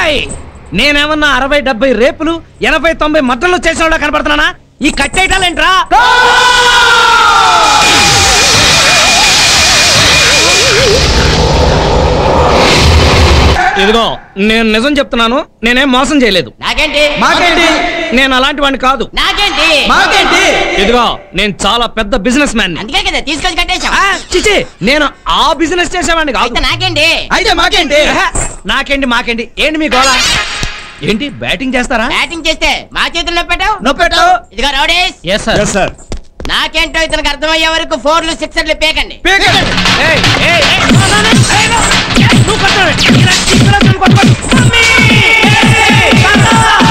ఏయ్! నేనేమన్నా అరవై డెబ్బై రేపులు ఎనభై తొంభై మద్దలు చేసిన కనపడుతున్నానా ఈ కట్టేయటాలేంట్రా ఇదిగో నేను నిజం చెప్తున్నాను నేనేం మోసం చేయలేదు నాకేంటి మాకేంటి నేను అలాంటి వాడిని కాదు నాకేంటి మాకేంటి ఇదిగో నేను చాలా పెద్ద బిజినెస్ మ్యాన్ అందుకే కదా తీసుకొచ్చి కట్టేశాం చిచి నేను ఆ బిజినెస్ చేసేవాడిని కాదు అయితే నాకేంటి అయితే మాకేంటి నాకేంటి మాకేంటి ఏంటి మీ గోళ ఏంటి బ్యాటింగ్ చేస్తారా బ్యాటింగ్ చేస్తే మా చేతుల్లో పెట్టావు నొప్పెట్టు ఇదిగో రౌడీస్ ఎస్ సార్ సార్ నాకేంటో ఇతనికి అర్థమయ్యే వరకు ఫోర్లు సిక్సర్లు పేకండి ఏయ్, ఏయ్, ఏయ్, no, no, no, ఏయ్, no. ఏయ్, నువ్వు కొట్టవే. ఇలా చిక్కులో నువ్వు కొట్టవే. మమ్మీ! ఏయ్, తాత!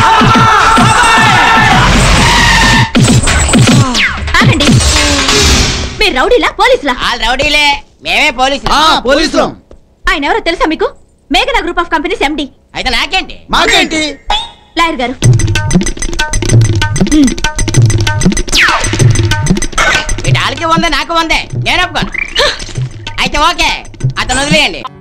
ఆగండి మీరు రౌడీలా పోలీసులా వాళ్ళు రౌడీలే మేమే పోలీసులు పోలీసులు ఆయన ఎవరో తెలుసా మీకు మేఘనా గ్రూప్ ఆఫ్ కంపెనీస్ ఎండి అయితే నాకేంటి మాకేంటి లాయర్ గారు వీటి వాళ్ళకి వందే నాకు వందే నేను ఒప్పుకోను అయితే ఓకే అతను వదిలేయండి